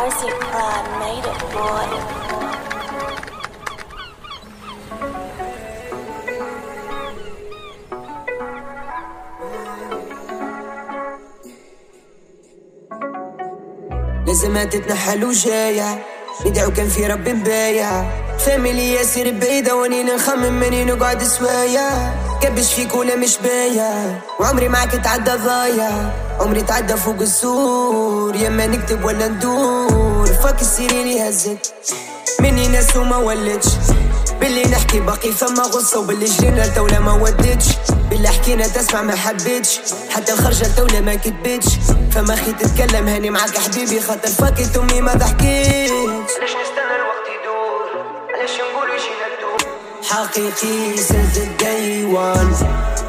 Marcy Pride made it, boy. لازم تتنحل وجاية ندعو كان في ربي مبايع فاميلي ياسر بعيدة واني نخمم مني نقعد سوايا كبش فيك ولا مش بايع وعمري معاك تعدى ضايع عمري تعدى فوق السور يا نكتب ولا ندور فاك السيرين هزت مني ناس وما ولدش باللي نحكي باقي فما غصة وباللي جرينا الدولة ما ودتش باللي حكينا تسمع ما حبيتش حتى الخرجة الدولة ما كتبتش فما خي تتكلم هاني معاك حبيبي خاطر فاكت امي ما ضحكيتش علاش نستنى الوقت يدور علاش نقولوا جينا ندور حقيقي since the day one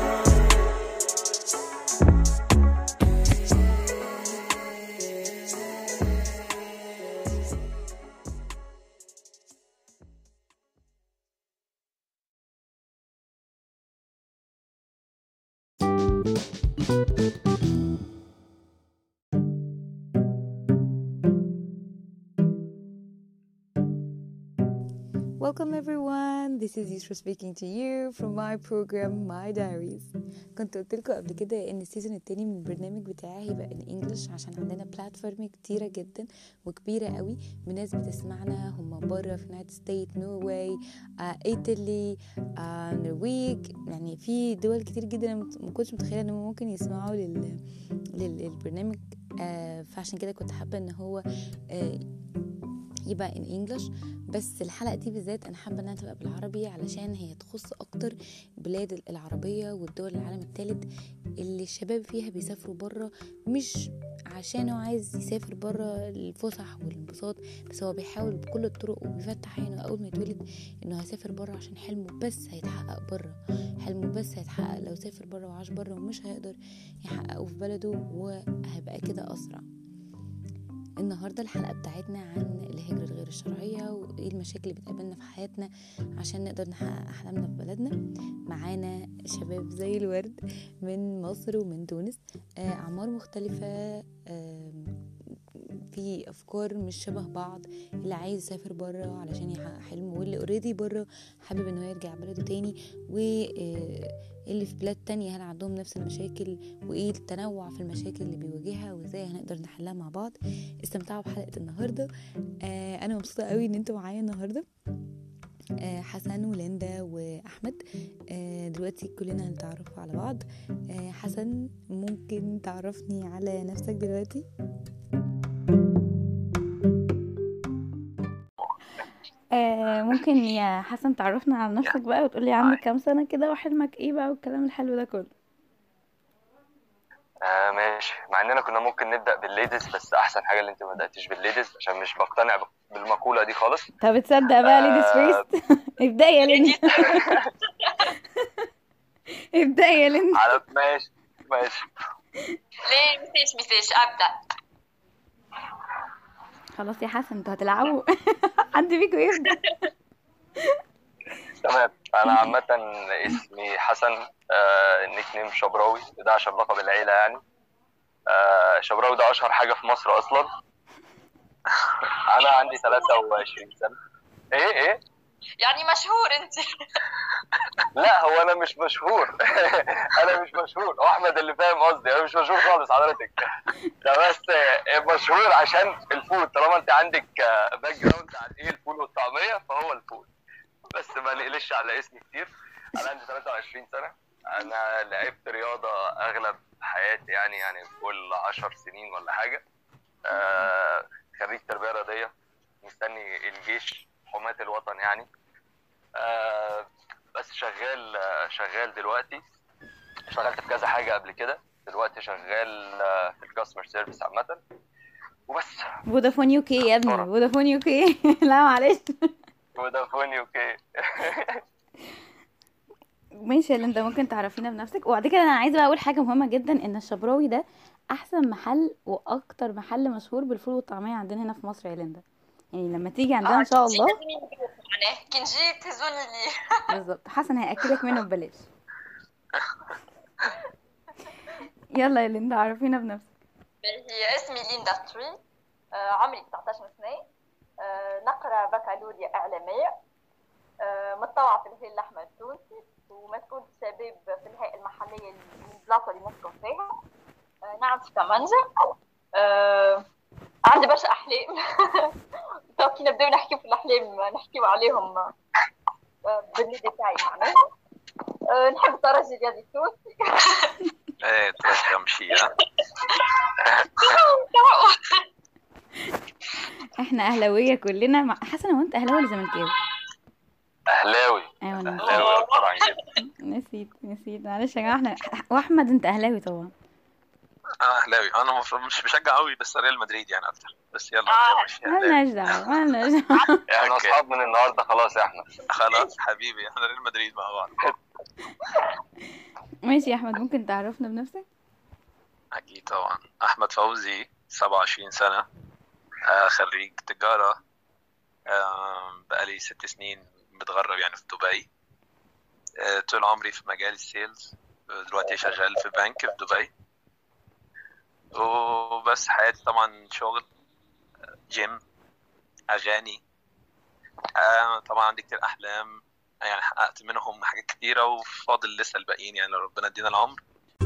Welcome everyone. This is Yusra speaking to you from my program My Diaries. كنت قلت لكم قبل كده ان السيزون التاني من البرنامج بتاعي هيبقى ان انجلش عشان عندنا بلاتفورم كتيرة جدا وكبيرة قوي من ناس بتسمعنا هم بره في يونايتد ستيت نورواي ايطالي نرويج يعني في دول كتير جدا أنا ما كنتش متخيلة انهم ممكن يسمعوا لل... لل... للبرنامج آه، فعشان كده كنت حابة ان هو آه، يبقى ان انجلش بس الحلقه دي بالذات انا حابه انها تبقى بالعربي علشان هي تخص اكتر بلاد العربيه والدول العالم الثالث اللي الشباب فيها بيسافروا بره مش عشان هو عايز يسافر بره الفسح والانبساط بس هو بيحاول بكل الطرق وبيفتح عينه اول ما يتولد انه هيسافر بره عشان حلمه بس هيتحقق بره حلمه بس هيتحقق لو سافر بره وعاش بره ومش هيقدر يحققه في بلده وهيبقى كده اسرع النهارده الحلقه بتاعتنا عن الهجره الغير الشرعيه وايه المشاكل اللي بتقابلنا في حياتنا عشان نقدر نحقق احلامنا في بلدنا معانا شباب زي الورد من مصر ومن تونس آه، اعمار مختلفه آم، في افكار مش شبه بعض اللي عايز يسافر بره علشان يحقق حلمه واللي اوريدي بره حابب ان هو يرجع بلده تاني واللي في بلاد تانية هل عندهم نفس المشاكل وايه التنوع في المشاكل اللي بيواجهها وازاي هنقدر نحلها مع بعض استمتعوا بحلقة النهاردة آه انا مبسوطة قوي ان انتوا معايا النهاردة آه حسن وليندا واحمد آه دلوقتي كلنا هنتعرف على بعض آه حسن ممكن تعرفني على نفسك دلوقتي آه ممكن يا حسن تعرفنا على نفسك بقى وتقولي عندك كام سنة كده وحلمك ايه بقى والكلام الحلو ده كله آه ماشي مع اننا كنا ممكن نبدا بالليديز بس احسن حاجه اللي انت ما بداتيش بالليديز عشان مش بقتنع ب- بالمقوله دي خالص طب تصدق بقى ليديز آه. فيرست ابدأي يا ليندا ابدأي يا ليندا على ماشي ماشي ليه مفيش مفيش ابدا خلاص يا حسن انتوا هتلعبوا حد فيكم يبدأ تمام انا عامه اسمي حسن آه النيك نيم شبراوي ده عشان لقب العيله يعني آه شبراوي ده اشهر حاجه في مصر اصلا انا عندي 23 سنه ايه ايه يعني مشهور انت لا هو انا مش مشهور انا مش مشهور هو احمد اللي فاهم قصدي انا مش مشهور خالص حضرتك ده بس مشهور عشان الفول طالما انت عندك باك جراوند عن ايه الفول والطعميه فهو الفول بس ما نقلش على اسمي كتير انا عندي 23 سنه انا لعبت رياضه اغلب حياتي يعني يعني كل 10 سنين ولا حاجه آه خريج تربيه رياضيه مستني الجيش حماة الوطن يعني آه بس شغال آه، شغال دلوقتي اشتغلت في كذا حاجه قبل كده دلوقتي شغال آه، في الكاستمر سيرفيس عامه وبس فودافون يو كي يا ابني طبعا. فودافون يو كي لا معلش فودافون اوكي ماشي يا ليندا ممكن تعرفينا بنفسك وبعد كده انا عايزه بقى اقول حاجه مهمه جدا ان الشبراوي ده احسن محل واكتر محل مشهور بالفول والطعميه عندنا هنا في مصر يا ليندا يعني لما تيجي عندنا ان شاء الله معناه كي نجي تهزوني لي بالظبط حسن هياكلك منه ببلاش يلا يا ليندا عرفينا بنفسك هي اسمي ليندا تري آه، عمري 19 سنة آه، نقرا بكالوريا إعلامية آه، متطوعة في الهلال الأحمر التونسي ومسؤول شباب في الهيئة المحلية من البلاصة اللي نسكن فيها آه، نعم في طمنجة آه، عندي برشا أحلام تو كي نبداو نحكيو في الأحلام نحكيو عليهم آه، باللي ديتاي معناها آه، نحب الترجي الرياضي التونسي ايه ترجع مشيها احنا اهلاويه كلنا مع... حسن هو انت اهلاوي ولا زملكاوي اهلاوي ايوه انا اهلاوي اكتر عن كده نسيت نسيت معلش يا جماعه احنا واحمد انت اهلاوي طبعا انا اهلاوي انا المفروض مش بشجع قوي بس ريال مدريد يعني اكتر بس يلا آه. ماشي أهلاوي. مالناش دعوه مالناش دعوه احنا أوكي. اصحاب من النهارده خلاص يا احمد خلاص حبيبي احنا ريال مدريد مع بعض ماشي يا احمد ممكن تعرفنا بنفسك اكيد طبعا احمد فوزي 27 سنه آه خريج تجاره آه بقالي ست سنين متغرب يعني في دبي آه طول عمري في مجال السيلز آه، دلوقتي شغال في بنك في دبي وبس حياتي طبعا شغل آه، جيم اغاني آه طبعا عندي كتير احلام يعني حققت منهم حاجات كتيره وفاضل لسه الباقيين يعني لو ربنا ادينا العمر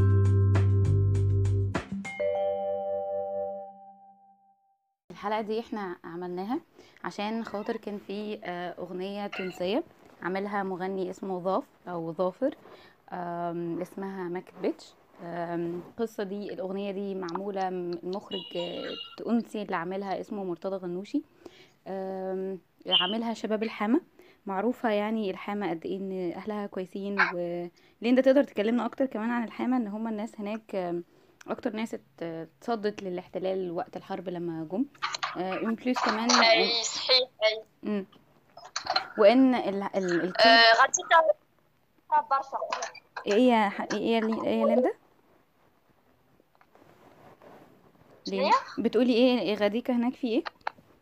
الحلقة دي احنا عملناها عشان خاطر كان في آه، أغنية تونسية عاملها مغني اسمه ظاف أو ظافر آم، اسمها ماكت بيتش آم، القصة دي الأغنية دي معمولة م- المخرج آه، التونسي اللي عاملها اسمه مرتضى غنوشي آم، عاملها شباب الحامة معروفة يعني الحامة قد ايه ان اهلها كويسين وليندا تقدر تكلمنا اكتر كمان عن الحامة ان هما الناس هناك آم، اكتر ناس ات- اتصدت للاحتلال وقت الحرب لما جم اون بليس كمان اي صحيح اي مم. وان ال ال الكليب آه، غاديكا برشا ايه يا ح- ايه يا لي- ايه يا ليندا ليه بتقولي ايه إيه غاديكا هناك في ايه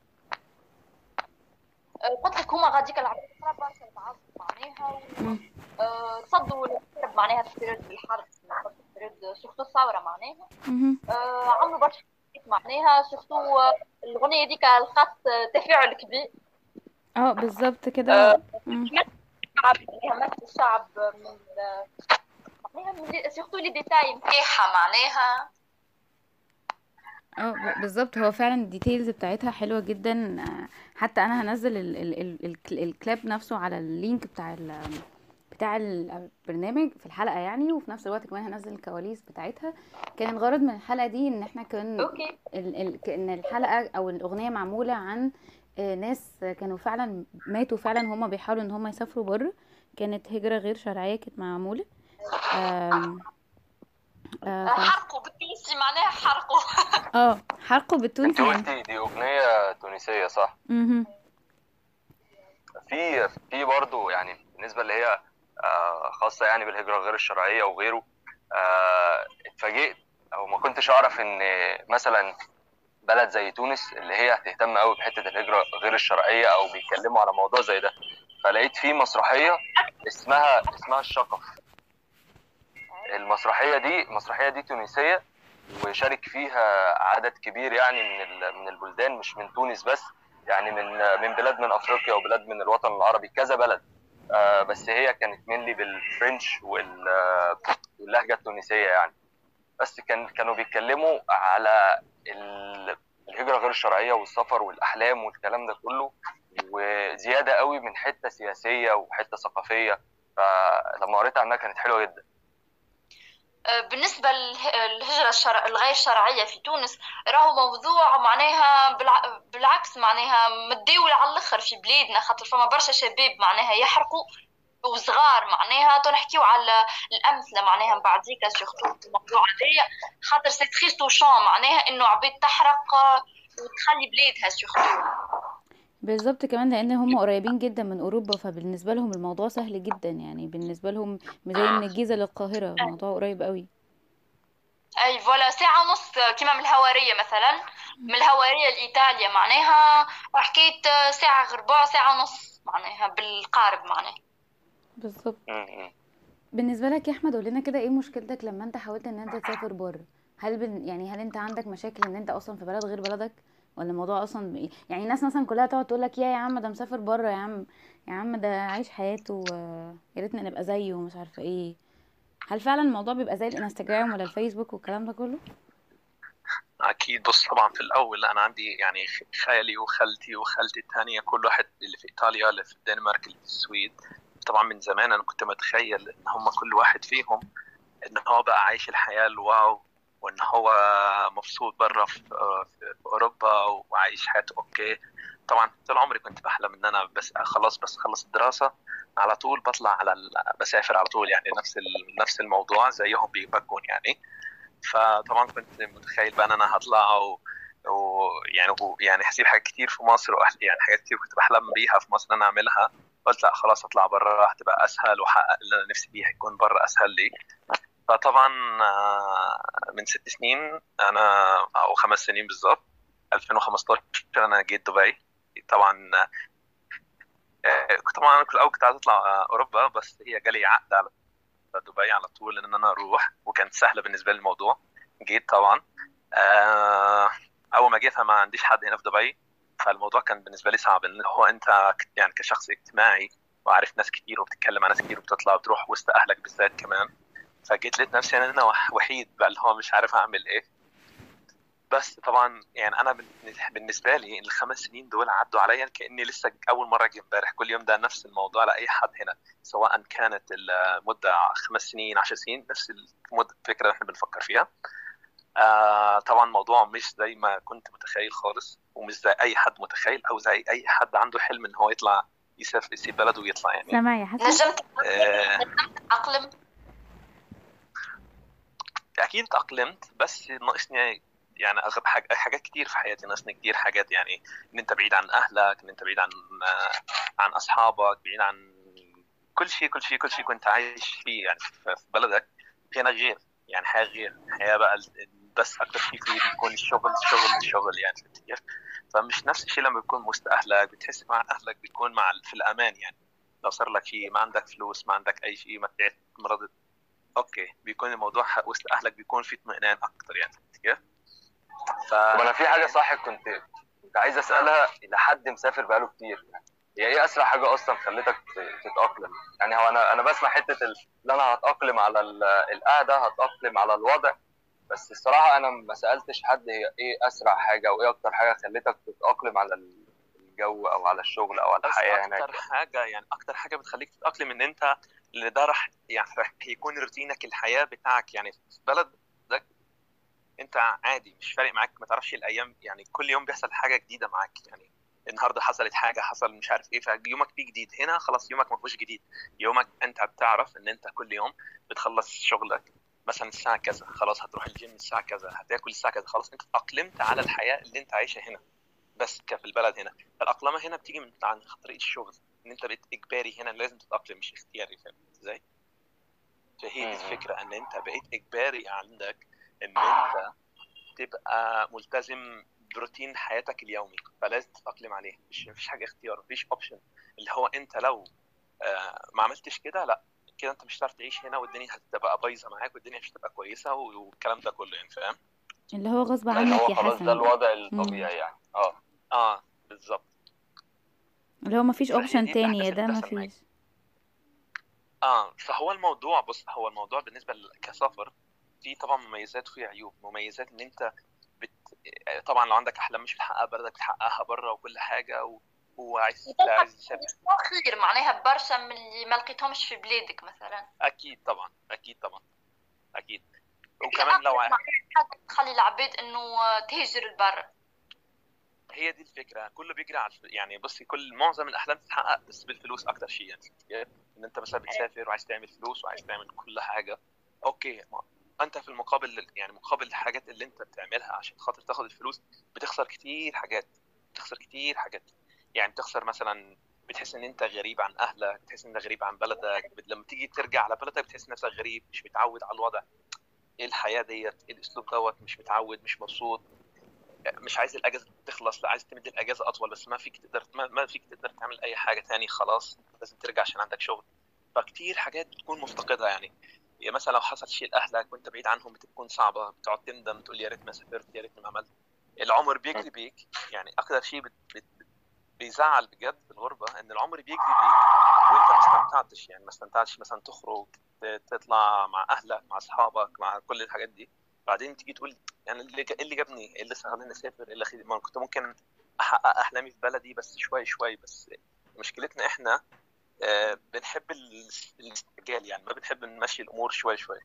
آه، قلت لك هما غاديكا العباد برشا تعرفوا معناها و- مم. آه، تصدوا الحرب معناها في بيريود الحرب في بيريود سورتو الثورة معناها مهم. آه، عملوا برشا حاجات معناها سورتو آه، الأغنية ديك لقات آه، تفاعل كبير اه بالظبط كده مم. الشعب معناها مثل الشعب من آه، معناها من سورتو لي ديتاي نتاعها معناها اه ب- بالظبط هو فعلا الديتيلز بتاعتها حلوة جدا آه، حتى انا هنزل ال ال ال ال الكليب نفسه على اللينك بتاع ال بتاع البرنامج في الحلقة يعني وفي نفس الوقت كمان هنزل الكواليس بتاعتها كان الغرض من الحلقة دي ان احنا كان اوكي ال ال ان الحلقة او الاغنية معمولة عن آه، ناس كانوا فعلا ماتوا فعلا هما بيحاولوا ان هما يسافروا بره كانت هجرة غير شرعية كانت معمولة آم، آه، آه، خلاص. حرقوا بالتونسي معناها حرقوا اه حرقه انت بالتونسي يعني قلتي دي اغنيه تونسيه صح مهم. في في برضه يعني بالنسبه اللي هي آه، خاصه يعني بالهجره غير الشرعيه وغيره آه، اتفاجئت او ما كنتش اعرف ان مثلا بلد زي تونس اللي هي هتهتم قوي بحته الهجره غير الشرعيه او بيتكلموا على موضوع زي ده فلقيت في مسرحيه اسمها اسمها الشقف المسرحيه دي المسرحيه دي تونسيه وشارك فيها عدد كبير يعني من ال- من البلدان مش من تونس بس يعني من من بلاد من افريقيا وبلاد من الوطن العربي كذا بلد آه، بس هي كانت منلي بالفرنش وال- آه، واللهجه التونسيه يعني بس كان كانوا بيتكلموا على ال- الهجره غير الشرعيه والسفر والاحلام والكلام ده كله وزياده قوي من حته سياسيه وحته ثقافيه فلما قريت عنها كانت حلوه جدا آه، بالنسبة للهجرة الشرع... الغير شرعية في تونس راهو موضوع معناها بالع... بالعكس معناها متداول على الآخر في بلادنا خاطر فما برشا شباب معناها يحرقوا وصغار معناها تو نحكيو على الأمثلة معناها بعديك سورتو في الموضوع هذايا خاطر سي تري توشون معناها إنه عباد تحرق آه، وتخلي بلادها سورتو بالظبط كمان لان هم قريبين جدا من اوروبا فبالنسبه لهم الموضوع سهل جدا يعني بالنسبه لهم زي من الجيزه للقاهره الموضوع قريب قوي اي فوالا ساعة ونص كيما من الهوارية مثلا من الهوارية لإيطاليا معناها حكاية ساعة غير ربع ساعة ونص معناها بالقارب معناها بالظبط م- م. بالنسبه لك يا احمد قول لنا كده ايه مشكلتك لما انت حاولت ان انت تسافر بره هل بن يعني هل انت عندك مشاكل ان انت اصلا في بلد غير بلدك ولا الموضوع اصلا ب- يعني الناس مثلا كلها تقعد تقول لك يا يا عم ده مسافر بره يا عم يا عم ده عايش حياته آه، يا ريتنا نبقى زيه ومش عارفه ايه هل فعلا الموضوع بيبقى زي الانستجرام ولا الفيسبوك والكلام ده كله اكيد بص طبعا في الاول انا عندي يعني خالي وخالتي وخالتي الثانيه كل واحد اللي في ايطاليا اللي في الدنمارك اللي في السويد طبعا من زمان انا كنت متخيل ان هم كل واحد فيهم ان هو بقى عايش الحياه الواو وان هو مبسوط بره في في اوروبا وعايش حياته اوكي طبعا طول عمري كنت بحلم ان انا بس خلاص بس خلص الدراسه على طول بطلع على ال... بسافر على طول يعني نفس ال... نفس الموضوع زيهم بيبكون يعني فطبعا كنت متخيل بقى ان انا هطلع و... ويعني و... يعني هسيب حاجات كتير في مصر وأحل... يعني حاجات كتير كنت بحلم بيها في مصر ان انا اعملها قلت لا خلاص اطلع بره هتبقى اسهل واحقق اللي انا نفسي فيه هيكون بره اسهل لي فطبعا آه، من ست سنين انا او خمس سنين بالظبط 2015 انا جيت دبي طبعا آه، طبعا انا في الاول كنت عايز اطلع آه، اوروبا بس هي جالي عقد على دبي على طول ان انا اروح وكانت سهله بالنسبه لي الموضوع جيت طبعا آه، اول ما جيت أنا ما عنديش حد هنا في دبي فالموضوع كان بالنسبه لي صعب ان هو انت ك- يعني كشخص اجتماعي وعارف ناس كتير وبتتكلم مع ناس كتير وبتطلع وتروح وسط اهلك بالذات كمان فجيت لقيت نفسي ان انا وح- وحيد بقى اللي هو مش عارف اعمل ايه بس طبعا يعني انا بال- بالنسبه لي الخمس سنين دول عدوا عليا كاني لسه اول مره اجي امبارح كل يوم ده نفس الموضوع لاي حد هنا سواء كانت المده خمس سنين عشر سنين نفس المده الفكره اللي احنا بنفكر فيها آه طبعا الموضوع مش زي ما كنت متخيل خالص ومش زي اي حد متخيل او زي اي حد عنده حلم ان هو يطلع يسافر يسيب بلده ويطلع يعني سامع يا حسن نجمت آه نجمت تتأقلم اكيد تاقلمت بس ناقصني يعني اغلب حاجة حاجات كتير في حياتي ناقصني كتير حاجات يعني ان انت بعيد عن اهلك ان انت بعيد عن آه، عن اصحابك بعيد عن كل شيء كل شيء كل شيء كنت عايش فيه يعني في في بلدك هنا غير يعني حياه غير حياه بقى ال- بس اكتر شيء فيه بيكون الشغل الشغل الشغل يعني فهمت كيف؟ فمش نفس الشيء لما بتكون وسط اهلك بتحس مع اهلك بتكون مع في الامان يعني لو صار لك شيء ما عندك فلوس ما عندك اي شيء ما تعبت مرضت اوكي بيكون الموضوع ح- وسط اهلك بيكون في اطمئنان اكتر يعني فهمت كيف؟ ف طب انا في حاجه صح كنت كنت عايز اسالها لحد مسافر بقاله كتير هي ايه اسرع حاجه اصلا خلتك ت- تتاقلم يعني هو انا انا بسمع حته ال- ان انا هتاقلم على ال- القعده هتاقلم على الوضع بس الصراحه انا ما سالتش حد هي ايه اسرع حاجه او ايه اكتر حاجه خلتك تتاقلم على الجو او على الشغل او على بس الحياه هناك اكتر حاجه يعني اكتر حاجه بتخليك تتاقلم ان انت اللي ده راح يعني راح يكون روتينك الحياه بتاعك يعني في بلدك انت عادي مش فارق معاك ما تعرفش الايام يعني كل يوم بيحصل حاجه جديده معاك يعني النهارده حصلت حاجه حصل مش عارف ايه فيومك فيه جديد هنا خلاص يومك ما فيهوش جديد يومك انت بتعرف ان انت كل يوم بتخلص شغلك مثلا الساعه كذا خلاص هتروح الجيم الساعه كذا هتاكل الساعه كذا خلاص انت اتاقلمت على الحياه اللي انت عايشها هنا بس كفي البلد هنا الاقلمه هنا بتيجي من عن طريق الشغل ان انت بقيت اجباري هنا لازم تتاقلم مش اختياري فاهم ازاي فهي دي مم. الفكره ان انت بقيت اجباري عندك ان انت تبقى ملتزم بروتين حياتك اليومي فلازم تتاقلم عليه مش مفيش حاجه اختيار مفيش اوبشن اللي هو انت لو آه، ما عملتش كده لا كده انت مش هتعرف تعيش هنا والدنيا هتبقى بايظه معاك والدنيا مش هتبقى كويسه والكلام ده كله يعني فاهم اللي هو غصب اللي عنك هو يا خلاص ده حسن الوضع الطبيعي يعني اه اه بالظبط اللي هو مفيش فهي اوبشن دي تاني يا الأحداث ده اللي بتحصل معاك. مفيش اه فهو الموضوع بص هو الموضوع بالنسبه ل- كسفر في طبعا مميزات وفي عيوب مميزات ان انت بت... طبعا لو عندك احلام مش بتحققها بلدك بتحققها بره وكل حاجه و... وعايز لا عايز تسافر خير معناها برشا من اللي ما لقيتهمش في بلادك مثلا اكيد طبعا اكيد طبعا اكيد وكمان لو ع- حاجة تخلي العباد انه تهجر البر هي دي الفكره كله بيجري على الف- يعني بصي كل معظم الاحلام تتحقق بس بالفلوس اكتر شيء يعني كيف؟ ان انت مثلا بتسافر وعايز تعمل فلوس وعايز تعمل كل حاجه اوكي ما انت في المقابل يعني مقابل الحاجات اللي انت بتعملها عشان خاطر تاخد الفلوس بتخسر كتير حاجات بتخسر كتير حاجات يعني بتخسر مثلا بتحس ان انت غريب عن اهلك بتحس ان انت غريب عن بلدك بت- لما تيجي ترجع على بلدك بتحس نفسك غريب مش متعود على الوضع ايه الحياه ديت ايه الاسلوب دوت مش متعود مش مبسوط مش عايز الاجازه تخلص لا عايز تمد الاجازه اطول بس ما فيك تقدر ما, ما فيك تقدر تعمل اي حاجه تاني خلاص لازم ترجع عشان عندك شغل فكتير حاجات بتكون مفتقدها يعني يعني مثلا لو حصل شيء لاهلك وانت بعيد عنهم بتكون صعبه بتقعد تندم تقول يا ريت ما سافرت يا ريتني ما عملت العمر بيجري بيك يعني اكثر شيء بت... بت... بت- بيزعل بجد بالغربه ان العمر بيجري بيك وانت ما استمتعتش يعني ما استمتعتش مثلا تخرج ت- تطلع مع اهلك مع اصحابك مع كل الحاجات دي بعدين تيجي تقول يعني اللي إيه اللي جابني ايه اللي خلاني اسافر إيه اللي خلاني ما أنا كنت ممكن احقق احلامي في بلدي بس شوي شوي بس مشكلتنا احنا آه، بنحب ال- الاستعجال يعني ما بنحب نمشي الامور شوي شوي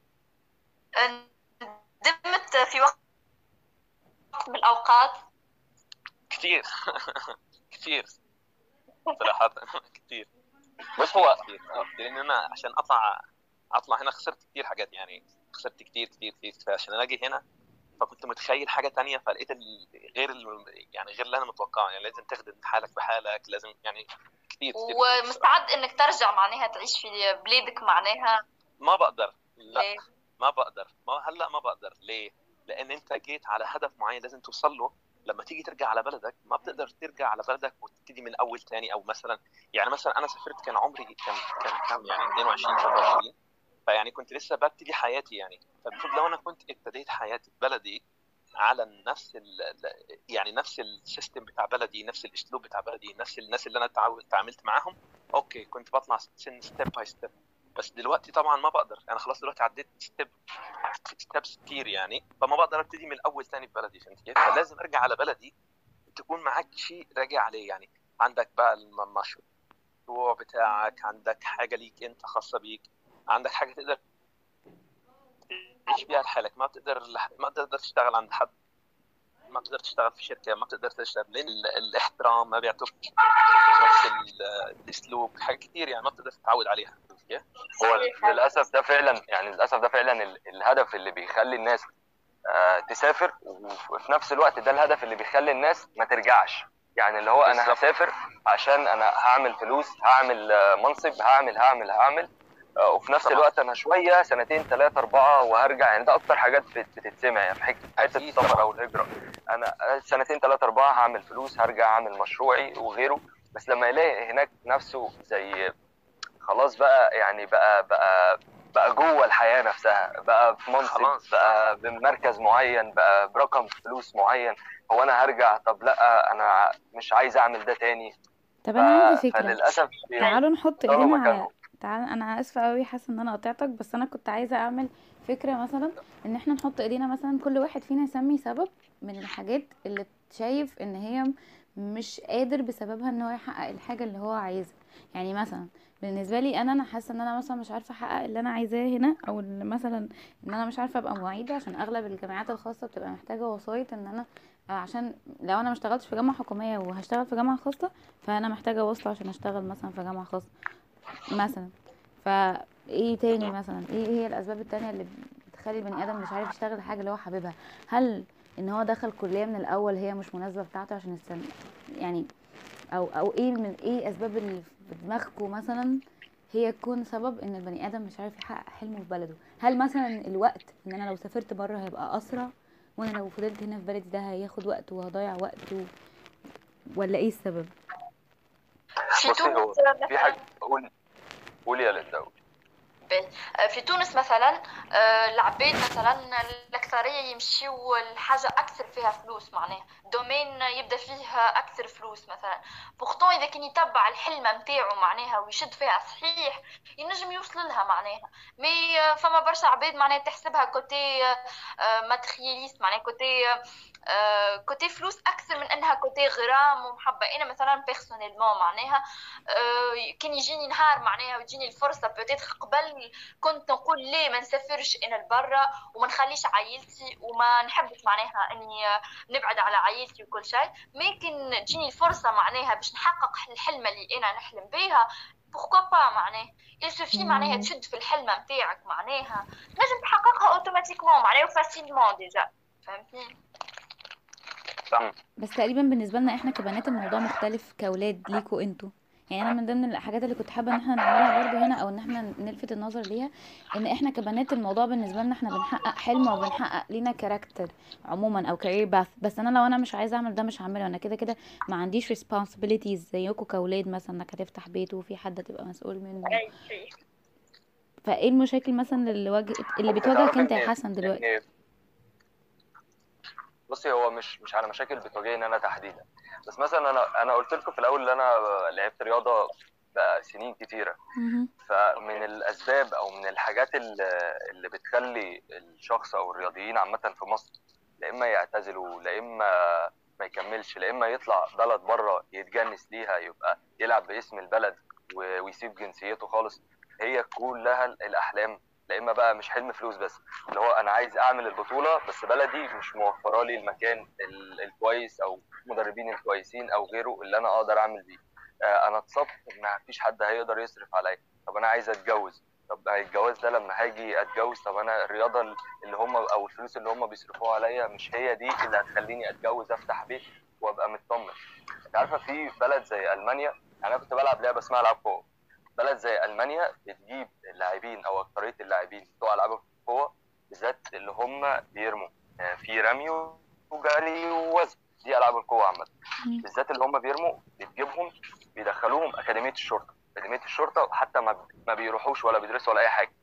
ندمت في وقت من الأوقات كثير كثير صراحة كثير بص هو كثير كثير لان انا عشان اطلع اطلع هنا خسرت كثير حاجات يعني خسرت كثير كثير كثير فعشان الاقي هنا فكنت متخيل حاجه تانية فلقيت ال- غير ال- يعني غير اللي انا متوقعه يعني لازم تخدم حالك بحالك لازم يعني كثير كثير ومستعد انك ترجع معناها تعيش في بلادك معناها ما بقدر لا ليه؟ ما بقدر ما هلا ما بقدر ليه؟ لان انت جيت على هدف معين لازم توصل له لما تيجي ترجع على بلدك ما بتقدر ترجع على بلدك وتبتدي من اول تاني او مثلا يعني مثلا انا سافرت كان عمري كان كان كم يعني 22 23 فيعني كنت لسه ببتدي حياتي يعني فالمفروض لو انا كنت ابتديت حياتي في بلدي على نفس ال ال- يعني نفس السيستم بتاع بلدي نفس الاسلوب بتاع بلدي نفس الناس اللي انا تعا- تعاملت معاهم اوكي كنت بطلع سن ستيب باي ستيب بس دلوقتي طبعا ما بقدر انا خلاص دلوقتي عديت ستيب ستيبس كتير يعني فما بقدر ابتدي من الاول تاني في بلدي فهمت كيف؟ فلازم ارجع على بلدي تكون معاك شيء راجع عليه يعني عندك بقى الم- المشروع بتاعك عندك حاجه ليك انت خاصه بيك عندك حاجه تقدر تعيش بيها لحالك ما بتقدر لح- ما بتقدر تشتغل عند حد ما بتقدر تشتغل في شركه ما بتقدر تشتغل لان ال- الاحترام ما بيعطوك نفس ال- الاسلوب حاجات كتير يعني ما بتقدر تتعود عليها فهمت كيف؟ هو للاسف ده فعلا يعني للاسف ده فعلا ال- الهدف اللي بيخلي الناس آه، تسافر وفي نفس الوقت ده الهدف اللي بيخلي الناس ما ترجعش يعني اللي هو انا بالظبط. هسافر عشان انا هعمل فلوس هعمل آه، منصب هعمل هعمل هعمل آه، وفي نفس طبعا. الوقت انا شويه سنتين ثلاثه اربعه وهرجع يعني ده اكتر حاجات بت- بتتسمع يعني في حته حته أكيد السفر طبعا. او الهجره انا آه، سنتين ثلاثه اربعه هعمل فلوس هرجع اعمل مشروعي وغيره بس لما يلاقي هناك نفسه زي خلاص بقى يعني بقى بقى بقى جوه الحياه نفسها بقى في منصب خلاص. بقى بمركز معين بقى برقم فلوس معين هو انا هرجع طب لا انا مش عايز اعمل ده تاني طب انا عندي ف- فكره فللاسف تعالوا نحط يفضلوا ايدينا على مكانهم. تعال انا اسفه قوي حاسه ان انا قطعتك بس انا كنت عايزه اعمل فكره مثلا ان احنا نحط ايدينا مثلا كل واحد فينا يسمي سبب من الحاجات اللي شايف ان هي مش قادر بسببها ان هو يحقق الحاجه اللي هو عايزها يعني مثلا بالنسبه لي انا انا حاسه ان انا مثلا مش عارفه احقق اللي انا عايزاه هنا او اللي مثلا ان انا مش عارفه ابقى معيده عشان اغلب الجامعات الخاصه بتبقى محتاجه وسايط ان انا عشان لو انا ما اشتغلتش في جامعه حكوميه وهشتغل في جامعه خاصه فانا محتاجه واسطه عشان اشتغل مثلا في جامعه خاصه مثلا فا ايه تاني مثلا ايه هي الاسباب التانية اللي بتخلي البني ادم مش عارف يشتغل الحاجه اللي هو حاببها هل ان هو دخل كليه من الاول هي مش مناسبه بتاعته عشان يستن يعني او او ايه من ايه اسباب اللي في دماغكم مثلا هي تكون سبب ان البني ادم مش عارف يحقق حلمه في بلده هل مثلا الوقت ان انا لو سافرت بره هيبقى اسرع وانا لو فضلت هنا في بلدي ده هياخد وقت وهضيع وقت و... ولا ايه السبب في بصي هو تونس في مثلا حاجه قول قولي يا لندا قولي. في تونس مثلا آه، العباد مثلا الأكثرية يمشيو الحاجة أكثر فيها فلوس معناها دومين يبدا فيه أكثر فلوس مثلا بورتون إذا كان يتبع الحلمة متاعو معناها ويشد فيها صحيح ينجم يوصل لها معناها مي آه، فما برشا عباد معناها تحسبها كوتي ماترياليست معناها كوتي آه، كوتي فلوس أكثر من أنها كوتي غرام ومحبة أنا مثلا بيرسونيلمون معناها آه، كان يجيني نهار معناها وتجيني الفرصة بوتيتر قبل كنت نقول ليه ما نسافرش انا لبرا وما نخليش عائلتي وما نحبش معناها اني نبعد على عائلتي وكل شيء ممكن تجيني الفرصه معناها باش نحقق الحلمه اللي انا نحلم بيها بوركوا با معناه يسوفي معناها تشد في الحلمه نتاعك معناها نجم تحققها اوتوماتيكمون معناها وفاسيلمون ديجا فهمتني بس تقريبا بالنسبه لنا احنا كبنات الموضوع مختلف كاولاد ليكوا انتوا يعني انا من ضمن الحاجات اللي كنت حابه ان احنا نعملها برضو هنا او ان احنا نلفت النظر ليها ان احنا كبنات الموضوع بالنسبه لنا احنا بنحقق حلم او بنحقق لينا كاركتر عموما او كارير باث بس انا لو انا مش عايزه اعمل ده مش هعمله انا كده كده ما عنديش responsibilities زيكم كاولاد مثلا انك هتفتح بيت وفي حد تبقى مسؤول منه فايه المشاكل مثلا اللي واجه اللي بتواجهك انت يا إن- حسن دلوقتي إن- بصي هو مش مش على مشاكل بتواجهني انا تحديدا بس مثلا انا انا قلت لكم في الاول ان انا لعبت رياضه بقى سنين كتيره مهم. فمن الاسباب او من الحاجات اللي اللي بتخلي الشخص او الرياضيين عامه في مصر لا اما يعتزلوا لا اما ما يكملش لا اما يطلع بلد بره يتجنس ليها يبقى يلعب باسم البلد و- ويسيب جنسيته خالص هي كلها الاحلام لا اما بقى مش حلم فلوس بس اللي هو انا عايز اعمل البطوله بس بلدي مش موفره لي المكان ال- الكويس او المدربين الكويسين او غيره اللي انا اقدر اعمل بيه آه، انا اتصبت ما فيش حد هيقدر يصرف عليا طب انا عايز اتجوز طب الجواز ده لما هاجي اتجوز طب انا الرياضه اللي هم او الفلوس اللي هم بيصرفوها عليا مش هي دي اللي هتخليني اتجوز افتح بيت وابقى مطمن انت عارفه في بلد زي المانيا انا كنت بلعب لعبه اسمها العاب قوه بلد زي المانيا بتجيب اللاعبين او اكتريه اللاعبين بتوع العاب القوه بالذات اللي هم بيرموا آه، في رمي وجري ووزن دي العاب القوه عامه مم. بالذات اللي هم بيرموا بتجيبهم بيدخلوهم اكاديميه الشرطه اكاديميه الشرطه وحتى ما ما بيروحوش ولا بيدرسوا ولا اي حاجه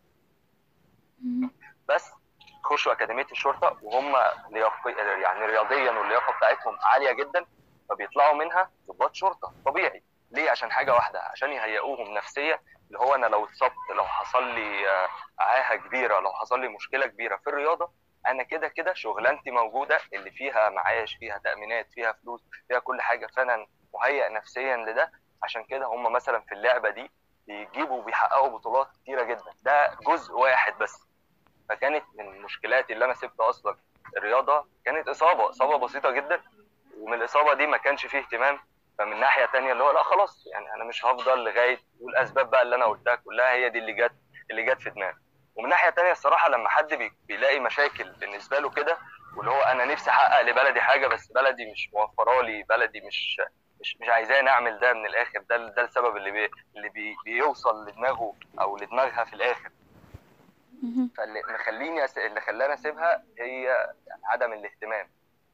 مهم. بس يخشوا اكاديميه الشرطه وهم لياقي يعني رياضيا واللياقه بتاعتهم عاليه جدا فبيطلعوا منها ضباط شرطه طبيعي ليه عشان حاجه واحده عشان يهيئوهم نفسيه اللي هو انا لو اتصبت لو حصل لي آه، عاهه كبيره لو حصل لي مشكله كبيره في الرياضه انا كده كده شغلانتي موجوده اللي فيها معاش فيها تامينات فيها فلوس فيها كل حاجه فانا مهيئ نفسيا لده عشان كده هم مثلا في اللعبه دي بيجيبوا وبيحققوا بطولات كتيره جدا ده جزء واحد بس فكانت من مشكلاتي اللي انا سبت اصلا الرياضه كانت اصابه اصابه بسيطه جدا ومن الاصابه دي ما كانش فيه اهتمام فمن ناحيه تانية اللي هو لا خلاص يعني انا مش هفضل لغايه والاسباب بقى اللي انا قلتها كلها هي دي اللي جت اللي جت في دماغي ومن ناحيه تانية الصراحه لما حد بي- بيلاقي مشاكل بالنسبه له كده واللي هو انا نفسي احقق لبلدي حاجه بس بلدي مش موفره لي بلدي مش مش مش عايزاني اعمل ده من الاخر ده ده السبب اللي بي اللي بي بيوصل لدماغه او لدماغها في الاخر مهم. فاللي مخليني أس... اللي خلاني اسيبها هي يعني عدم الاهتمام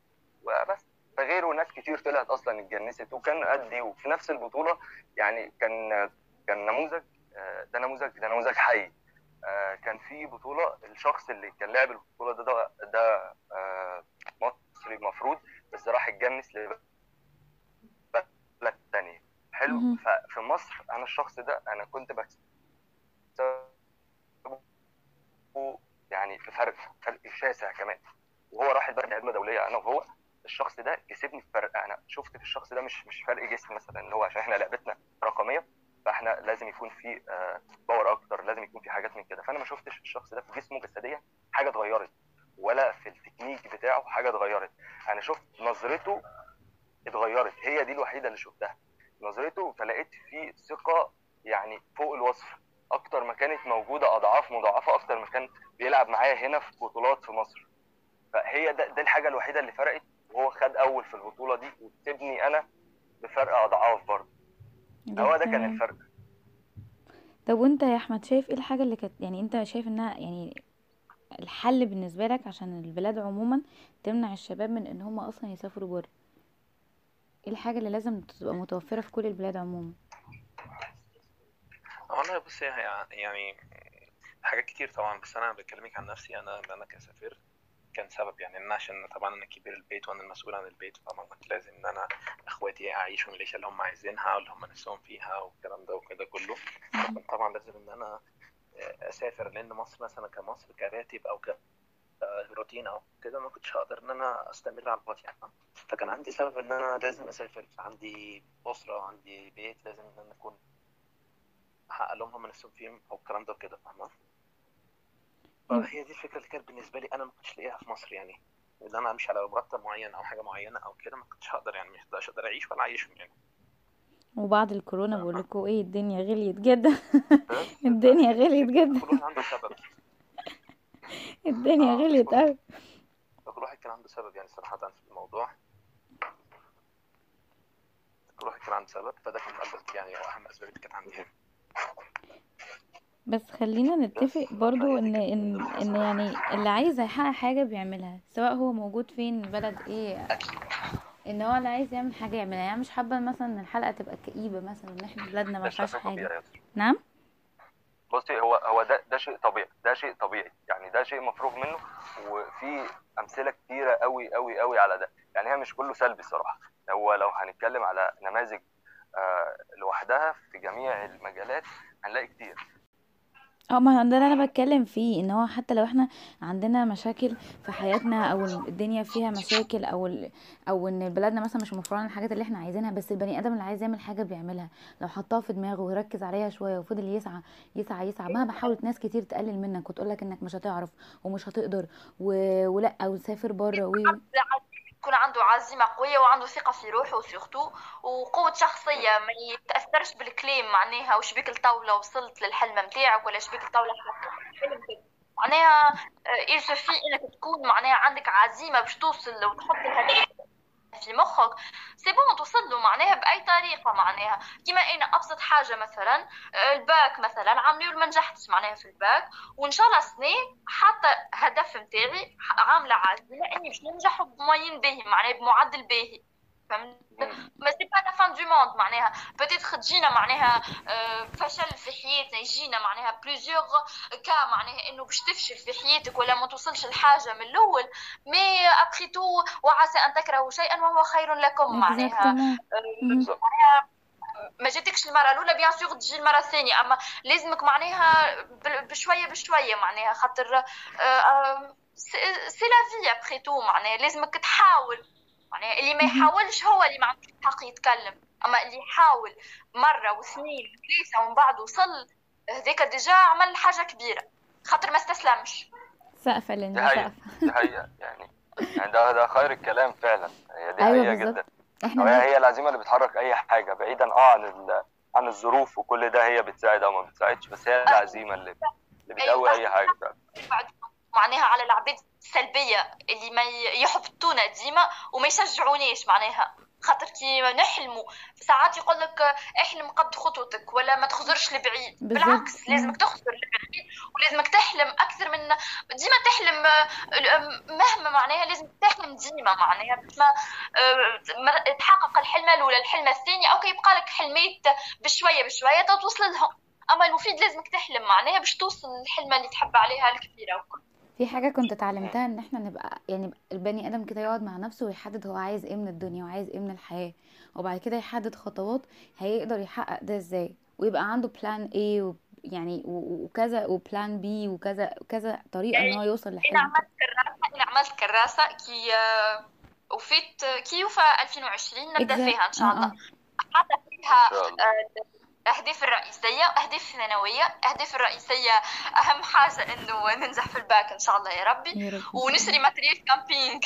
وبس فغيره ناس كتير طلعت اصلا اتجنست وكان قدي وفي نفس البطوله يعني كان كان نموذج آه، ده نموذج ده نموذج حي آه، كان في بطوله الشخص اللي كان لاعب البطوله ده ده, ده آه، مصري المفروض بس راح اتجنس لبلد تانية حلو مهم. ففي مصر انا الشخص ده انا كنت بكسبه يعني بفرق فرق شاسع كمان وهو راح البلد عدمه دوليه انا وهو الشخص ده كسبني في فرق انا شفت في الشخص ده مش مش فرق جسم مثلا اللي هو عشان احنا لعبتنا رقميه فاحنا لازم يكون في آه، باور اكتر لازم يكون في حاجات من كده فانا ما شفتش في الشخص ده في جسمه جسديا حاجه اتغيرت ولا في التكنيك بتاعه حاجه اتغيرت انا شفت نظرته اتغيرت هي دي الوحيده اللي شفتها نظرته فلقيت فيه ثقه يعني فوق الوصف اكتر ما كانت موجوده اضعاف مضاعفه اكتر ما كان بيلعب معايا هنا في بطولات في مصر فهي ده, ده الحاجه الوحيده اللي فرقت وهو خد اول في البطوله دي وكسبني انا بفرق اضعاف برضه هو ده كان تمام. الفرق طب وانت يا احمد شايف ايه الحاجة اللي كانت يعني انت شايف انها يعني الحل بالنسبة لك عشان البلاد عموما تمنع الشباب من ان هم اصلا يسافروا بره ايه الحاجة اللي لازم تبقى متوفرة في كل البلاد عموما والله بص هي يعني حاجات كتير طبعا بس انا بكلمك عن نفسي انا انا كسافر كان سبب يعني ان عشان طبعا انا كبير البيت وانا المسؤول عن البيت فطبعا كنت لازم ان انا اخواتي يعيشوا العيشه اللي هم عايزينها واللي هم نفسهم فيها والكلام ده وكده كله فكنت طبعا لازم ان انا اسافر لان مصر مثلا كمصر كراتب او ك روتين او كده ما كنتش هقدر ان انا استمر على الوقت يعني فكان عندي سبب ان انا لازم اسافر عندي اسره عندي بيت لازم ان انا اكون احقق لهم هم نفسهم فيهم او الكلام ده وكده فاهمه فهي دي الفكره اللي كانت بالنسبه لي انا ما كنتش لاقيها في مصر يعني ان انا امشي على مرتب معين او حاجه معينه او كده ما كنتش هقدر يعني مش هقدر اعيش ولا اعيشهم يعني وبعد الكورونا بقول لكم ايه الدنيا غليت جدا بس الدنيا غليت جدا كل واحد عنده سبب الدنيا آه، غليت مظبوط. قوي كل واحد كان عنده سبب يعني صراحه في الموضوع كل واحد كان عنده سبب فده كان أكبر يعني اهم اسباب اللي كانت عندي هنا بس خلينا نتفق برضو ان ان ان يعني اللي عايز يحقق حاجة بيعملها سواء هو موجود فين بلد ايه ان هو اللي عايز يعمل حاجة يعملها يعني مش حابة مثلا ان الحلقة تبقى كئيبة مثلا ان احنا بلادنا ما ده فيهاش شايفه طبيعي حاجة يا ياسر. نعم بصي هو هو ده ده شيء طبيعي ده شيء طبيعي يعني ده شيء مفروغ منه وفي امثله كتيره قوي قوي قوي على ده يعني هي مش كله سلبي الصراحه هو لو هنتكلم على نماذج آه، لوحدها في جميع المجالات هنلاقي كتير اه ما ده اللي انا بتكلم فيه ان هو حتى لو احنا عندنا مشاكل في حياتنا او الدنيا فيها مشاكل او ال... او ان بلدنا مثلا مش موفره لنا الحاجات اللي احنا عايزينها بس البني ادم اللي عايز يعمل حاجه بيعملها لو حطها في دماغه ويركز عليها شويه وفضل يسعى يسعى يسعى مهما حاولت ناس كتير تقلل منك وتقول لك انك مش هتعرف ومش هتقدر و... ولا وتسافر بره و... يكون عنده عزيمة قوية وعنده ثقة في روحه سيرتو وقوة شخصية ما يتأثرش بالكلام معناها وش بيك الطاولة وصلت للحلم متاعك ولا شبيك الطاولة حلمت معناها إيه سوفي انك تكون معناها عندك عزيمة باش توصل وتحط الهدف في مخك سي بون توصل له معناها باي طريقه معناها كيما انا ابسط حاجه مثلا الباك مثلا عاملين ما نجحتش معناها في الباك وان شاء الله سنه حتى هدف نتاعي عامله عازمه اني باش ننجح بموين باهي معناها بمعدل باهي فهمت ما سي با لا فان دو موند معناها بتيتخ تجينا معناها آه، فشل في حياتنا يجينا معناها بليزيوغ كا معناها انه باش تفشل في حياتك ولا ما توصلش لحاجه من الاول مي ابخي تو وعسى ان تكرهوا شيئا وهو خير لكم معناها Exactement. معناها ما جاتكش المره الاولى بيان سور تجي المره الثانيه اما لازمك معناها بل- بشويه بشويه معناها خاطر سي لا في ابخي تو معناها لازمك تحاول معناها اللي ما يحاولش هو اللي ما عندوش الحق يتكلم اما اللي يحاول مره واثنين وثلاثه ومن بعد وصل هذاك ديجا عمل حاجه كبيره خاطر ما استسلمش سقفه دي لنا حقيقة سقفه دي حقيقة يعني يعني ده ده خير الكلام فعلا هي دي ايوه حقيقة بالظبط جدا احنا هي ده هي العزيمة اللي بتحرك أي حاجة بعيدا اه عن ال... عن الظروف وكل ده هي بتساعد أو ما بتساعدش بس هي العزيمة اللي اللي بتقوي أي حاجة فعلا بعد معناها على العباد السلبيه اللي ما ي- يحبطونا ديما وما يشجعونيش معناها خاطر كي نحلموا ساعات يقول لك احلم قد خطوتك ولا ما تخزرش لبعيد بالظبط. بالعكس لازمك تخزر لبعيد ولازمك تحلم اكثر من ديما تحلم آه، مهما معناها لازم تحلم ديما معناها باش ما آه، ما تحقق الحلمه الاولى الحلمه الثانيه او يبقى لك حلمات بشويه بشويه توصل لهم اما المفيد لازمك تحلم معناها باش توصل للحلمه اللي تحب عليها الكبيره وكل في حاجة كنت اتعلمتها ان احنا نبقى يعني البني ادم كده يقعد مع نفسه ويحدد هو عايز ايه من الدنيا وعايز ايه من الحياة وبعد كده يحدد خطوات هيقدر يحقق ده ازاي ويبقى عنده بلان ايه و يعني و- وكذا وبلان بي وكذا كذا طريقة ان هو يوصل انا لحلمه عملت كراسه انا عملت كراسه كي آه، وفيت كي يوفى 2020 نبدا Exact. فيها ان شاء اه الله اه حاطه إن فيها شاء الله آه، اهداف الرئيسيه اهداف ثانويه اهداف الرئيسيه اهم حاجه انه ننجح في الباك ان شاء الله يا ربي يا رب إن شاء ونشري الله. ماتريال كامبينج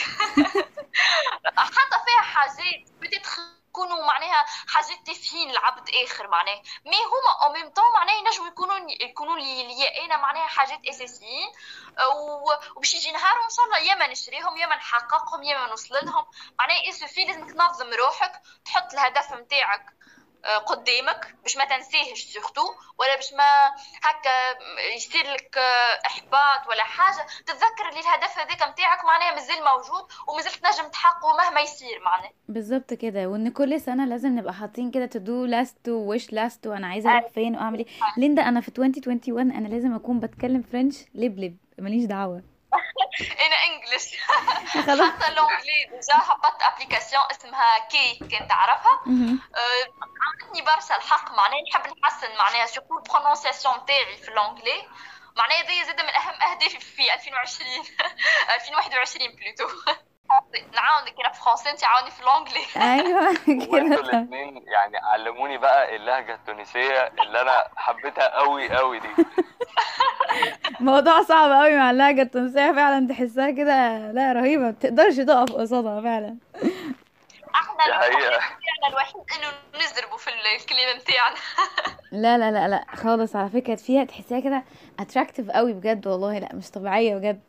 حاطه فيها حاجات بدات يكونوا معناها حاجات تافهين لعبد اخر معناها مي هما او ميم طون معناها ينجموا يكونوا يكونوا لي لي انا معناها حاجات اساسيين و- وباش يجي نهار وان شاء الله يا ما نشريهم يا ما نحققهم يا ما نوصل لهم معناها يسوفي لازمك تنظم روحك تحط الهدف نتاعك آه، قدامك باش ما تنساهش سورتو ولا باش ما هكا يصير لك آه، احباط ولا حاجه تتذكر اللي الهدف هذاك نتاعك معناها مازال موجود ومازلت تنجم تحققه مهما يصير معناها بالظبط كده وان كل سنة لازم نبقى حاطين كده تو دو لاست ويش لاست وانا عايزة اروح فين واعمل ايه ليندا انا في 2021 انا لازم اكون بتكلم فرنش لب لب ماليش دعوة انا انجلش خلاص حتى لونجلي ديجا هبطت ابليكاسيون اسمها كي كنت تعرفها مهم. آه، عطتني برشا الحق معناها نحب نحسن معناها سورتو البرونونسياسيون تاعي في اللونجلي معناها هذه زاد من اهم اهدافي في 2020 2021 بلوتو نعاونك انا في فرنسي انت عاوني في اللونجلي ايوه وانتوا كده تمام. الاثنين يعني علموني بقى اللهجة التونسية اللي أنا حبيتها قوي قوي دي موضوع صعب قوي مع اللهجة التونسية فعلا تحسها كده لا رهيبة ما بتقدرش تقف قصادها فعلا احنا دي حقيقة الوحيد بتاعنا الوحيد انه نزربوا في الكلام نتاعنا لا لا لا لا خالص على فكرة فيها تحسيها كده اتراكتيف قوي بجد والله لا مش طبيعية بجد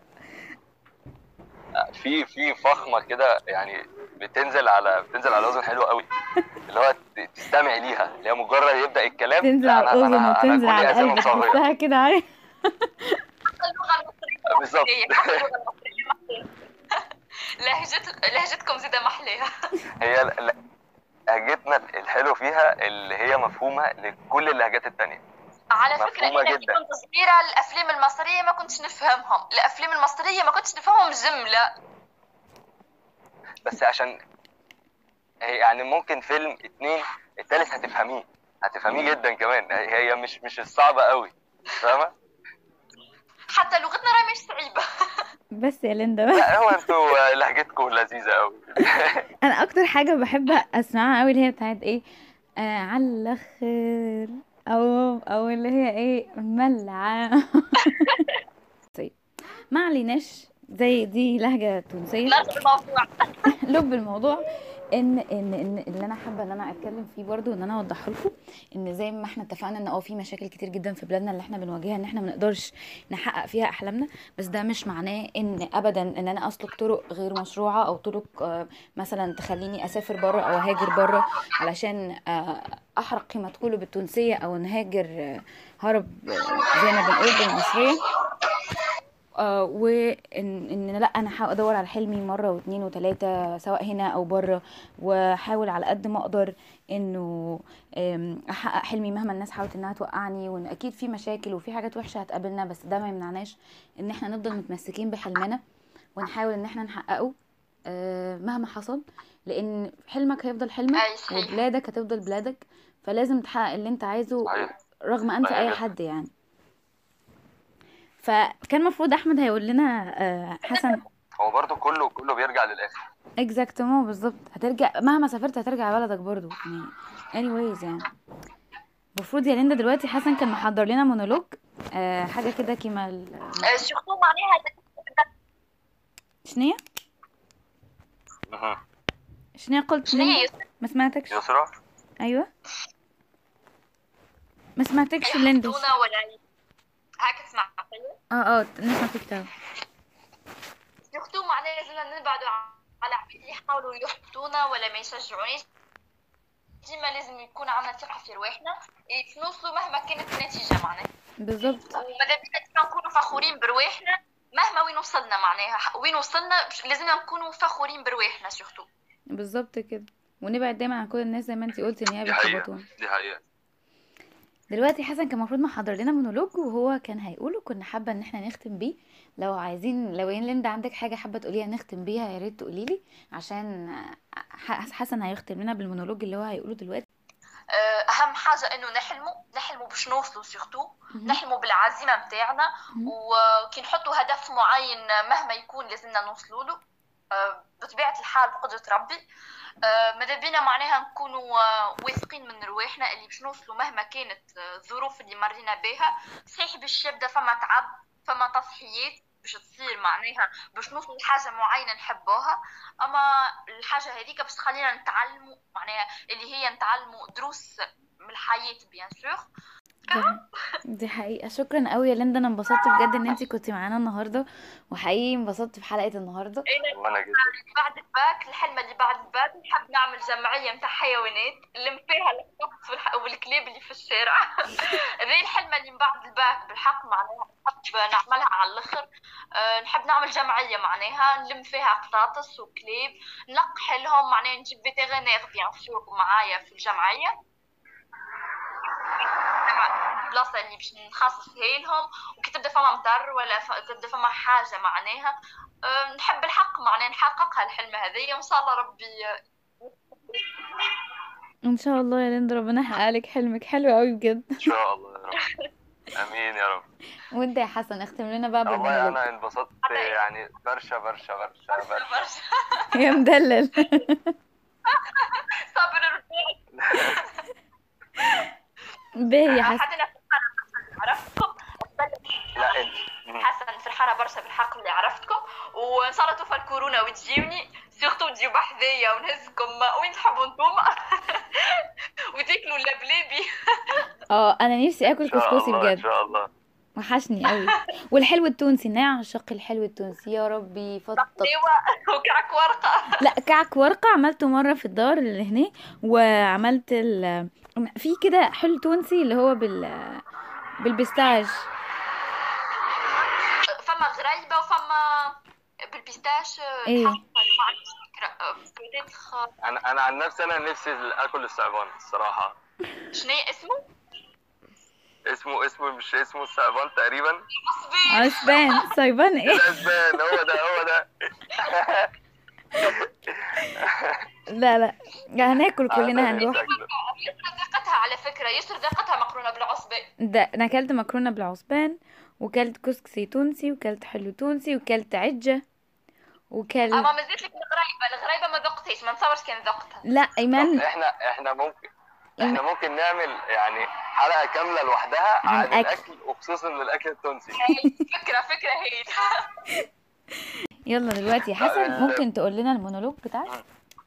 في في فخمة كده يعني بتنزل على بتنزل على وزن حلو قوي اللي هو ت- تستمع ليها اللي هي مجرد يبدأ الكلام تنزل لا على أنا الأذن أنا أنا وتنزل كلي على أذان القلب صاغية تحسها كده عارف اللغه المصريه بالظبط محلية حتى اللغه المصريه محلية لهجت لهجتكم زيادة محلية هي ل- ل- لهجتنا الحلو فيها اللي هي مفهومة لكل اللهجات التانية على فكره مفهومة انا كي جدا. كنت صغيره الافلام المصريه ما كنتش نفهمهم الافلام المصريه ما كنتش نفهمهم جمله بس عشان هي يعني ممكن فيلم اتنين التالت هتفهميه هتفهميه جدا كمان هي هي مش مش الصعبة قوي فاهمة؟ حتى لغتنا راهي مش صعيبه بس يا ليندا لا هو انتوا لهجتكم لذيذة قوي انا اكتر حاجه بحب اسمعها قوي اللي هي بتاعت ايه آه على الاخر او او اللي هي ايه ملعه طيب ما عليناش زي دي لهجه تونسيه نرجع الموضوع لب الموضوع ان ان ان اللي انا حابه ان انا اتكلم فيه برضو ان انا اوضحه لكم ان زي ما احنا اتفقنا ان اه في مشاكل كتير جدا في بلادنا اللي احنا بنواجهها ان احنا ما نقدرش نحقق فيها احلامنا بس ده مش معناه ان ابدا ان انا اسلك طرق غير مشروعه او طرق آه، مثلا تخليني اسافر بره او اهاجر بره علشان آه، احرق كما تقولوا بالتونسيه او نهاجر آه، هرب آه، زي ما بنقول بالمصريه آه وان ان لا انا هحاول ادور على حلمي مره واتنين وتلاته سواء هنا او بره واحاول على قد ما اقدر انه آم، احقق حلمي مهما الناس حاولت انها توقعني وان اكيد في مشاكل وفي حاجات وحشه هتقابلنا بس ده ما يمنعناش ان احنا نفضل متمسكين بحلمنا ونحاول ان احنا نحققه آه، مهما حصل لان حلمك هيفضل حلمك أي صحيح. وبلادك هتفضل بلادك فلازم تحقق اللي انت عايزه صحيح. رغم انف صحيح اي جدا. حد يعني فكان المفروض احمد هيقول لنا آه، حسن هو برضو كله كله بيرجع للآخر اكزاكتومون بالظبط هترجع مهما سافرت هترجع بلدك برضو يعني anyways يعني المفروض يا ليندا دلوقتي حسن كان محضر لنا مونولوج آه حاجه كده كيما ال- آه، سورتو معناها شنية مهم. شنية قلت شنو هي ليندا ما سمعتكش يسرا ايوه ما سمعتكش ليندا يحطونا ولا هاك تسمع اه اه نسمع فيك تاو سورتو معناها لازمنا نبعدوا على عباد اللي يحاولوا يحبطونا ولا ما يشجعونيش ديما لازم يكون عندنا ثقة في رواحنا يتنوصلوا مهما كانت النتيجة معناها بالظبط وماذا بينا ديما نكونوا فخورين برواحنا مهما وين وصلنا معناها وين وصلنا بش- لازمنا نكونوا فخورين برواحنا سورتو بالظبط كده ونبعد دايما عن كل الناس زي ما انتي قلتي ان هي دي حقيقة بيحبطونا دي حقيقة دلوقتي حسن كان المفروض محضر لنا مونولوج وهو كان هيقوله كنا حابه ان احنا نختم بيه لو عايزين لو ان ليندا عندك حاجه حابه تقوليها نختم بيها يا ريت تقولي لي عشان ح- حسن هيختم لنا بالمونولوج اللي هو هيقوله دلوقتي آه، اهم حاجه انه نحلموا نحلموا باش نوصلوا سورتو نحلموا بالعزيمه متاعنا مهم. وكي نحطوا هدف معين مهما يكون لازمنا نوصلوا له آه، بطبيعه الحال بقدره ربي آه، ماذا بينا معناها نكونوا آه، واثقين من رواحنا اللي باش نوصلوا مهما كانت آه، الظروف اللي مرينا بها صحيح باش يبدا فما تعب فما تضحيات باش تصير معناها باش نوصلوا لحاجه معينه نحبوها اما الحاجه هذيك باش تخلينا نتعلموا معناها اللي هي نتعلموا دروس من الحياه بيان سور دي- دي حقيقه شكرا قوي يا ليندا انا انبسطت بجد ان انتي كنتي معانا النهارده وحقيقي انبسطت بحلقه النهارده وانا جدا بعد الباك الحلمه اللي بعد الباك نحب نعمل جمعيه نتاع حيوانات نلم فيها القطط والح- والكلاب اللي في الشارع هذه الحلمه اللي من بعد الباك بالحق معناها نحب نعملها على الاخر أه نحب نعمل جمعيه معناها نلم فيها قطاطس وكلاب نلقح لهم معناها نجيب فيتيرينير بيان سور معايا في الجمعيه البلاصه اللي باش نخصص فيها لهم وكي تبدا فما مطر ولا ف... تبدا فما حاجه معناها أه، نحب الحق معناها نحققها الحلمه هذه وان شاء الله ربي ان شاء الله يا ليندا ربنا يحقق لك حلمك حلو قوي بجد ان شاء الله يا رب امين يا رب وانت يا حسن اختم لنا بقى والله بالمونولوج انا انبسطت يعني برشا برشا برشا برشا برشا يا مدلل صبر ربي باهي يا حسن حتى في الحاره عرفتكم لا انت حسن في الحاره برشا بالحق اللي عرفتكم وان شاء الله توفى الكورونا وتجيوني سيرتو تجيو بحذايا ونهزكم وين تحبوا نتوما وتاكلوا اللبلابي اه انا نفسي اكل ان شاء كسكسي الله ان بجد شاء الله وحشني قوي والحلو التونسي نعشق الحلو التونسي يا ربي فطط ايوا وكعك ورقه لا كعك ورقة عملته مرة في الدار اللي هنا وعملت ال... في كده حلو تونسي اللي هو بال بالبستاج فما غريبه وفما بالبيستاش إيه. الحق ما عنديش فكره بوتيتر انا انا عن نفسي انا نفسي اكل الصعبان الصراحه شنو اسمه؟ اسمه اسمه مش اسمه الثعبان تقريبا عثمان صيبان ايه الاسبان هو ده هو ده لا لا هناكل كلنا هنروح يسر ذاقتها على فكرة يسر ذاقتها مقرونة بالعصبة ده انا اكلت مكرونه بالعصبان وكلت كسكسي تونسي وكلت حلو تونسي وكلت عجه وكلت اما مزيت لك الغريبة الغريبة ما ذقتيش ما نتصورش كان ذقتها لا طب ايمان احنا احنا ممكن احنا ممكن نعمل يعني حلقه كامله لوحدها عن عن الأكل. الاكل وخصوصا الاكل التونسي فكرة فكرة هي يلا دلوقتي يا حسن ممكن تقول لنا المونولوج بتاعك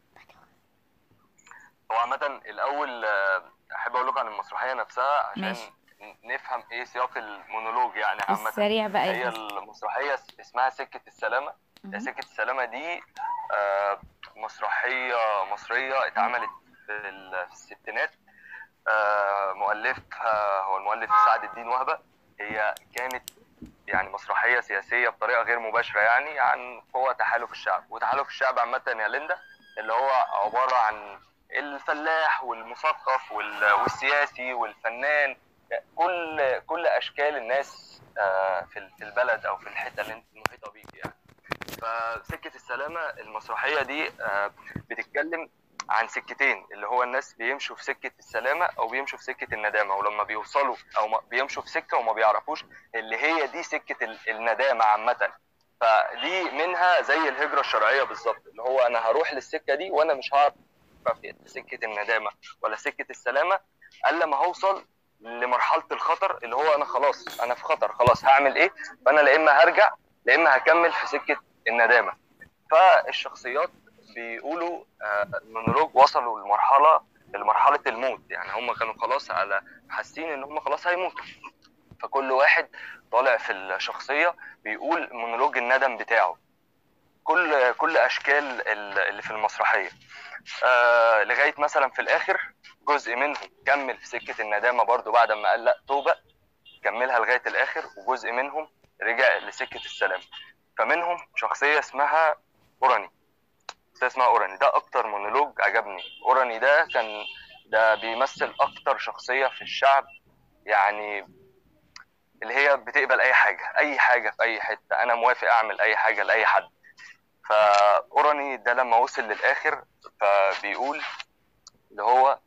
هو عامة الأول آه، أحب أقول لكم عن المسرحية نفسها عشان ماشي. ن- نفهم إيه سياق المونولوج يعني عامة السريع بقى هي يا حسن المسرحية اس- اسمها سكة السلامة مهم. سكة السلامة دي آه، مسرحية مصرية اتعملت في ال- في الستينات آه، مؤلفها هو المؤلف سعد الدين وهبة هي كانت يعني مسرحية سياسية بطريقة غير مباشرة يعني عن قوة تحالف الشعب وتحالف الشعب عامة يا ليندا اللي هو عبارة عن الفلاح والمثقف وال- والسياسي والفنان كل كل اشكال الناس آه، في ال- في البلد او في الحته اللي انت محيطه بيك يعني فسكه السلامه المسرحيه دي آه، بتتكلم عن سكتين اللي هو الناس بيمشوا في سكه السلامه او بيمشوا في سكه الندامه ولما بيوصلوا او ما- بيمشوا في سكه وما بيعرفوش اللي هي دي سكه ال- الندامه عامه فدي منها زي الهجره الشرعيه بالظبط اللي هو انا هروح للسكه دي وانا مش هعرف في سكه الندامه ولا سكه السلامه الا ما هوصل لمرحله الخطر اللي هو انا خلاص انا في خطر خلاص هعمل ايه فانا لا اما هرجع لا اما هكمل في سكه الندامه فالشخصيات بيقولوا آه، المونولوج وصلوا لمرحله لمرحله الموت يعني هم كانوا خلاص على حاسين ان هم خلاص هيموتوا فكل واحد طالع في الشخصيه بيقول مونولوج الندم بتاعه كل كل اشكال ال- اللي في المسرحيه آه لغايه مثلا في الاخر جزء منهم كمل في سكه الندامه برضو بعد ما قال لا توبه كملها لغايه الاخر وجزء منهم رجع لسكه السلام فمنهم شخصيه اسمها اوراني شخصيه اسمها اوراني ده اكتر مونولوج عجبني اوراني ده كان ده بيمثل اكتر شخصيه في الشعب يعني اللي هي بتقبل اي حاجه اي حاجه في اي حته انا موافق اعمل اي حاجه لاي حد فاوراني ده لما وصل للاخر فبيقول اللي هو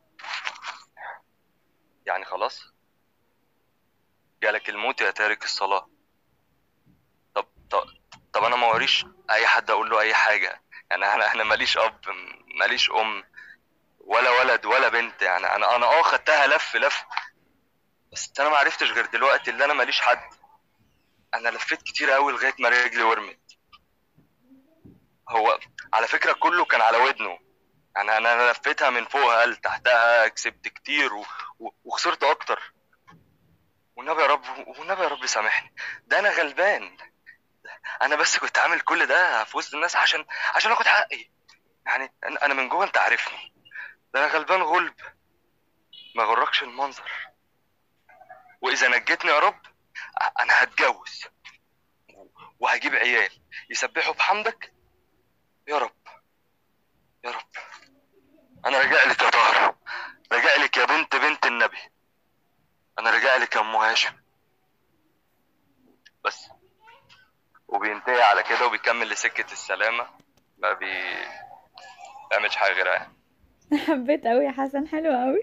يعني خلاص جالك الموت يا تارك الصلاة طب طب, طب انا ما وريش اي حد اقول له اي حاجة يعني انا انا ماليش اب ماليش ام ولا ولد ولا بنت يعني انا انا اه خدتها لف لف بس انا ما عرفتش غير دلوقتي اللي انا ماليش حد انا لفيت كتير قوي لغايه ما رجلي ورمت هو على فكره كله كان على ودنه يعني انا أنا لفيتها من فوقها لتحتها كسبت كتير و... و... وخسرت اكتر والنبي يا رب والنبي يا رب سامحني ده انا غلبان انا بس كنت عامل كل ده في وسط الناس عشان عشان اخد حقي يعني انا أنا من جوه انت عارفني ده انا غلبان غلب ما غركش المنظر واذا نجيتني يا رب ع- انا هتجوز وهجيب عيال يسبحوا بحمدك يا رب يا رب انا راجع لك يا طاهر راجع لك يا بنت بنت النبي انا راجع لك يا ام هاشم بس وبينتهي على كده وبيكمل لسكة السلامة ما بيعملش حاجة غيرها يعني. حبيت قوي يا حسن حلو قوي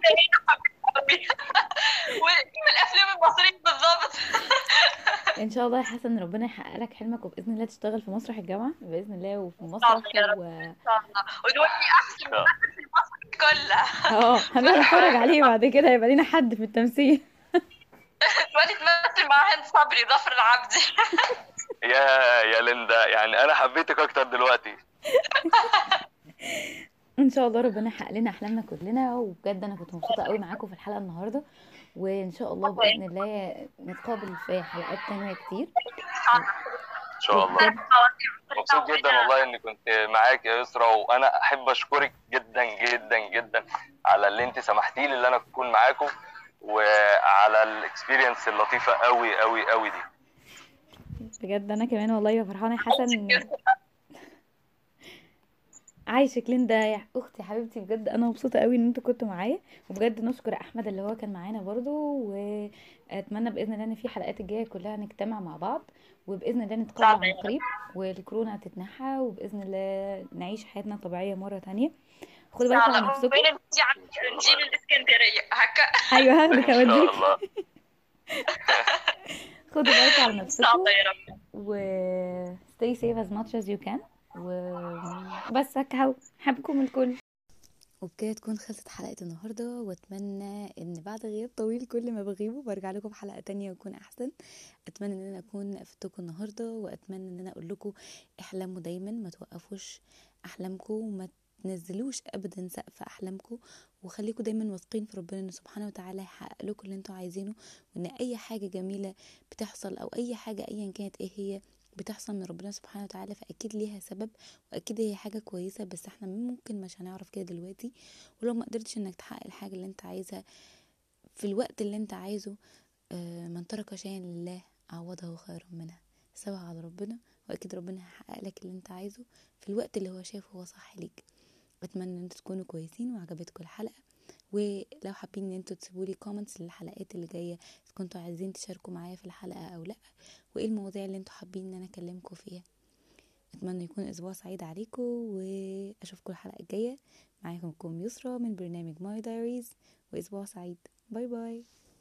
من الافلام المصريه بالضبط ان شاء الله يا حسن ربنا يحقق لك حلمك وباذن الله تشتغل في مسرح الجامعه باذن الله وفي مسرح يا رب. و ودولي احسن ممثل في مصر كلها اه هنروح نتفرج عليه بعد كده يبقى لينا حد في التمثيل تولي تمثل مع هند صبري ظفر العبدي يا يا ليندا يعني انا حبيتك اكتر دلوقتي ان شاء الله ربنا يحقق لنا احلامنا كلنا وبجد انا كنت مبسوطه قوي معاكم في الحلقه النهارده وان شاء الله باذن الله نتقابل في حلقات تانية كتير ان شاء الله وبجد مبسوط جدا والله اني كنت معاك يا يسرا وانا احب اشكرك جدا جدا جدا على اللي انت سمحتي لي ان انا اكون معاكم وعلى الاكسبيرينس اللطيفه قوي قوي قوي دي بجد انا كمان والله فرحانه يا حسن عايشك ليندا يا اختي حبيبتي بجد انا مبسوطه قوي ان انتوا كنتوا معايا وبجد نشكر احمد اللي هو كان معانا برضو واتمنى باذن الله ان في حلقات الجايه كلها نجتمع مع بعض وباذن الله نتقابل طبعاً عن يا رب. قريب والكورونا تتنحى وباذن الله نعيش حياتنا طبيعيه مره تانية خدوا بالكم على نفسكم وين نجي عند- نجي من الاسكندريه هكا ايوه هاخدك ان شاء اوديك الله خدوا بالكم على ان شاء نفسكم الله يا رب و stay safe as much as you can وبس هكا حبكم الكل وبكده تكون خلصت حلقة النهاردة واتمنى ان بعد غياب طويل كل ما بغيبه برجع لكم بحلقة تانية وتكون احسن اتمنى ان انا اكون افدتكم النهاردة واتمنى ان انا اقول لكم احلموا دايما ما توقفوش احلامكم وما تنزلوش ابدا سقف احلامكم وخليكم دايما واثقين في ربنا ان سبحانه وتعالى يحقق لكم اللي انتوا عايزينه وان اي حاجة جميلة بتحصل او اي حاجة ايا كانت ايه هي بتحصل من ربنا سبحانه وتعالى فاكيد ليها سبب واكيد هي حاجة كويسة بس احنا ممكن مش هنعرف كده دلوقتي ولو ما قدرتش انك تحقق الحاجة اللي انت عايزها في الوقت اللي انت عايزه آه، من ترك شيئا لله عوضه خيرا منها سواء على ربنا واكيد ربنا هيحقق لك اللي انت عايزه في الوقت اللي هو شايفه هو صح ليك اتمنى ان انتوا تكونوا كويسين وعجبتكم الحلقة ولو حابين ان انتوا تسيبوا لي كومنتس للحلقات اللي جايه اذا كنتوا عايزين تشاركوا معايا في الحلقه او لا وايه المواضيع اللي انتوا حابين ان انا اكلمكم فيها اتمنى يكون اسبوع سعيد عليكم واشوفكم الحلقه الجايه معاكم كوم يسرا من برنامج ماي دايريز واسبوع سعيد باي باي